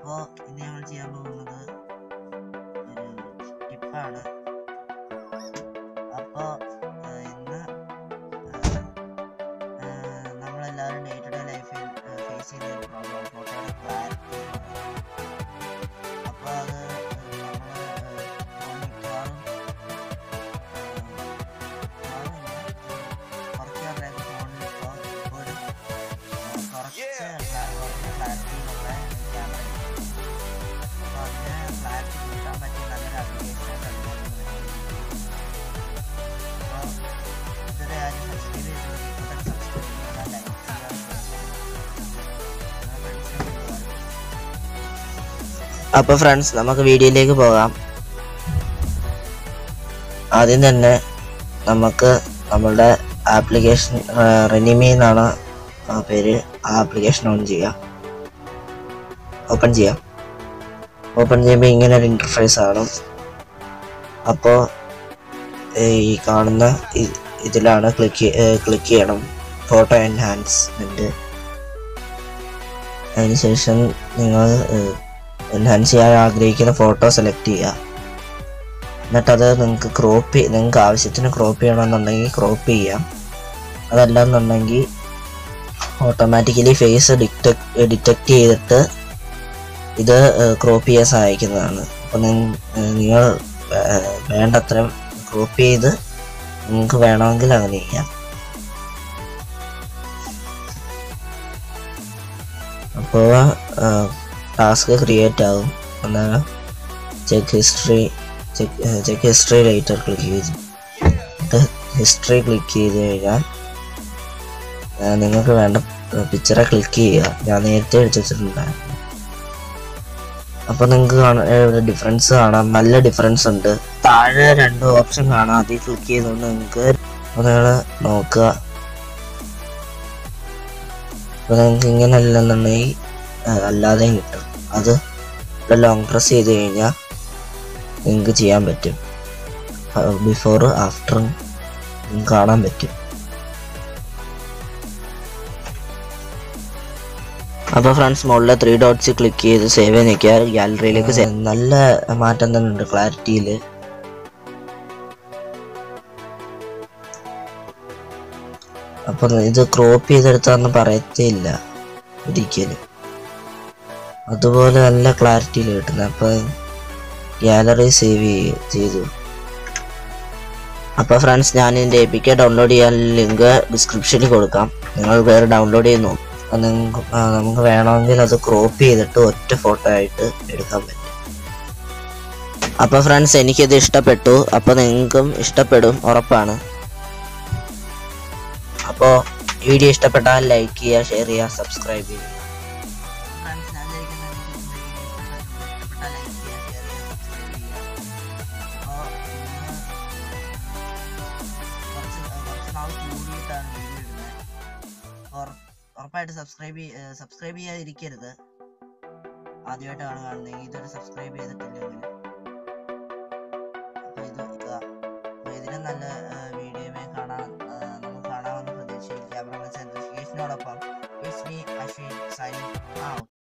അപ്പോൾ ഇന്ന് ഞങ്ങൾ ചെയ്യാൻ പോകുന്നത് ഒരു ടിപ്പാണ് അപ്പോൾ ഇന്ന് ആ, ആ, നമ്മളെല്ലാവരും ഡേ ടു ഡേ ലൈഫിൽ ഫേസ് ചെയ്യുന്ന ഒരു പ്രോബ്ലം ഫോട്ടോയുടെ ക്ലാരിറ്റി അപ്പോൾ അത് നമ്മൾ മിക്കവാറും കുറച്ച് പേരുടെയൊക്കെ ഫോണിൽ ഇപ്പോൾ ഇപ്പോഴും കുറച്ച് കുറച്ച് ക്ലാരിറ്റിയിലുള്ള ക്യാമറ അപ്പോൾ അതിന് ക്ലാരിറ്റി കൂട്ടാൻ പറ്റിയ നല്ലൊരു ആപ്ലിക്കേഷനാണ് അപ്പോൾ ഇതുവരെ ആരും സബ്സ്ക്രൈബ് ചെയ്തിട്ടില്ല ഇപ്പോൾ തന്നെ സബ്സ്ക്രൈബ് ചെയ്യുക ലൈക്ക് ചെയ്യുക അപ്പോൾ ഫ്രണ്ട്സ് നമുക്ക് വീഡിയോയിലേക്ക് പോകാം ആദ്യം തന്നെ നമുക്ക് നമ്മളുടെ ആപ്ലിക്കേഷൻ റെനിമി എന്നാണ് ആ പേര് ആ ആപ്ലിക്കേഷൻ ഓൺ ചെയ്യാം ഓപ്പൺ ചെയ്യാം ഓപ്പൺ ചെയ്യുമ്പോൾ ഇങ്ങനെ ഒരു ഇൻ്റർഫേസ് ആണ് അപ്പോൾ ഈ കാണുന്ന ഇ- ഇതിലാണ് ക്ലിക്ക് ക്ലിക്ക് ചെയ്യണം ഫോട്ടോ എൻഹാൻസ്മെൻറ്റ് അതിനുശേഷം നിങ്ങൾ എൻഹാൻസ് ചെയ്യാൻ ആഗ്രഹിക്കുന്ന ഫോട്ടോ സെലക്ട് ചെയ്യുക എന്നിട്ടത് നിങ്ങൾക്ക് ക്രോപ്പ് നിങ്ങൾക്ക് ആവശ്യത്തിന് ക്രോപ്പ് ചെയ്യണമെന്നുണ്ടെങ്കിൽ ക്രോപ്പ് ചെയ്യാം അതല്ലെന്നുണ്ടെങ്കിൽ ഓട്ടോമാറ്റിക്കലി ഫേസ് ഡിറ്റക്ട് ഡിറ്റക്ട് ചെയ്തിട്ട് ഇത് ക്രോപ്പ് ചെയ്യാൻ സഹായിക്കുന്നതാണ് അപ്പോൾ നിങ്ങൾ വേ- വേണ്ടത്രയും ക്രോപ്പ് ചെയ്ത് നിങ്ങൾക്ക് വേണമെങ്കിൽ അങ്ങനെ ചെയ്യാം അപ്പോൾ ടാസ്ക് ക്രിയേറ്റ് ആകും അന്നേരം check history check check history later click ചെയ്ത് ഹിസ്റ്ററി ക്ലിക്ക് ചെയ്ത് കഴിഞ്ഞാൽ ആ, നിങ്ങൾക്ക് വേണ്ട പിക്ചറെ ക്ലിക്ക് ചെയ്യുക ഞാൻ നേരത്തെ എടുത്ത് വെച്ചിട്ടുണ്ടായിരുന്നു അപ്പോൾ നിങ്ങൾക്ക് കാണാൻ ഡിഫറൻസ് കാണാം നല്ല ഡിഫറൻസ് ഉണ്ട് താഴെ രണ്ട് ഓപ്ഷൻ കാണാം അതിൽ ക്ലിക്ക് ചെയ്തുകൊണ്ട് നിങ്ങൾക്ക് നിങ്ങൾ നോക്കുക അപ്പോൾ നിങ്ങൾക്ക് ഇങ്ങനെ അല്ലെന്നുണ്ടെങ്കിൽ ആ, അല്ലാതെയും കിട്ടും അത് ലോങ് പ്രസ് ചെയ്ത് കഴിഞ്ഞാൽ നിങ്ങൾക്ക് ചെയ്യാൻ പറ്റും ബിഫോർ ആഫ്റ്റർ കാണാൻ പറ്റും അപ്പോൾ ഫ്രണ്ട്സ് മുകളിലെ ത്രീ ഡോട്ട്സ് ക്ലിക്ക് ചെയ്ത് സേവ് ചെയ്ത് നിൽക്കുക ഗാലറിയിലേക്ക് save- നല്ല മാറ്റം തന്നെ ഉണ്ട് ക്ലാരിറ്റിയിൽ അപ്പോൾ ഇത് ക്രോപ്പ് ചെയ്തെടുത്താന്ന് പറയത്തില്ല ഒരിക്കലും അതുപോലെ നല്ല ക്ലാരിറ്റിയിൽ കിട്ടുന്നത് അപ്പോൾ ഗാലറി സേവ് ചെയ്തു അപ്പോൾ ഫ്രണ്ട്സ് ഞാൻ ഇതിൻ്റെ എ പി കെ ഡൗൺലോഡ് ചെയ്യാൻ ലിങ്ക് ഡിസ്ക്രിപ്ഷനിൽ കൊടുക്കാം നിങ്ങൾ വേറെ ഡൗൺലോഡ് ചെയ്ത് നോക്കും അപ്പോൾ നിങ്ങൾക്ക് ആ, നമുക്ക് വേണമെങ്കിൽ അത് ക്രോപ്പ് ചെയ്തിട്ട് ഒറ്റ ഫോട്ടോ ആയിട്ട് എടുക്കാൻ പറ്റും അപ്പോൾ ഫ്രണ്ട്സ് എനിക്കിത് ഇഷ്ടപ്പെട്ടു അപ്പോൾ നിങ്ങൾക്കും ഇഷ്ടപ്പെടും ഉറപ്പാണ് അപ്പോൾ വീഡിയോ ഇഷ്ടപ്പെട്ടാൽ ലൈക്ക് ചെയ്യുക ഷെയർ ചെയ്യുക സബ്സ്ക്രൈബ് ചെയ്യുക ഫ്രണ്ട്സ് ഞാൻ വിചാരിക്കുന്നത് ഇഷ്ടപ്പെട്ടാൽ ലൈക്ക് ചെയ്യുക ഷെയർ ചെയ്യുക സബ്സ്ക്രൈബ് ചെയ്യുക അപ്പോൾ ഇന്ന് കുറച്ച് കുറച്ച് നാൾ കൂടിയിട്ടാണ് വീഡിയോ ഇടുന്നത് ഉറ- ഉറപ്പായിട്ട് സബ്സ്ക്രൈബ് സബ്സ്ക്രൈബ് ചെയ്യാതിരിക്കരുത് ആദ്യമായിട്ടാണ് കാണുന്നത് ഇതുവരെ സബ്സ്ക്രൈബ് ചെയ്തിട്ടില്ലെങ്കിൽ അപ്പോൾ ഇത് ഇതാ അപ്പോൾ ഇതിലും നല്ല വീഡിയോയുമേ കാണാൻ ആ, നമുക്ക് കാണാമെന്ന് പ്രതീക്ഷിക്കാം ക്യാമറ സെൻട്രിഫിക്കേഷനോടൊപ്പം it's me Ashwin signing out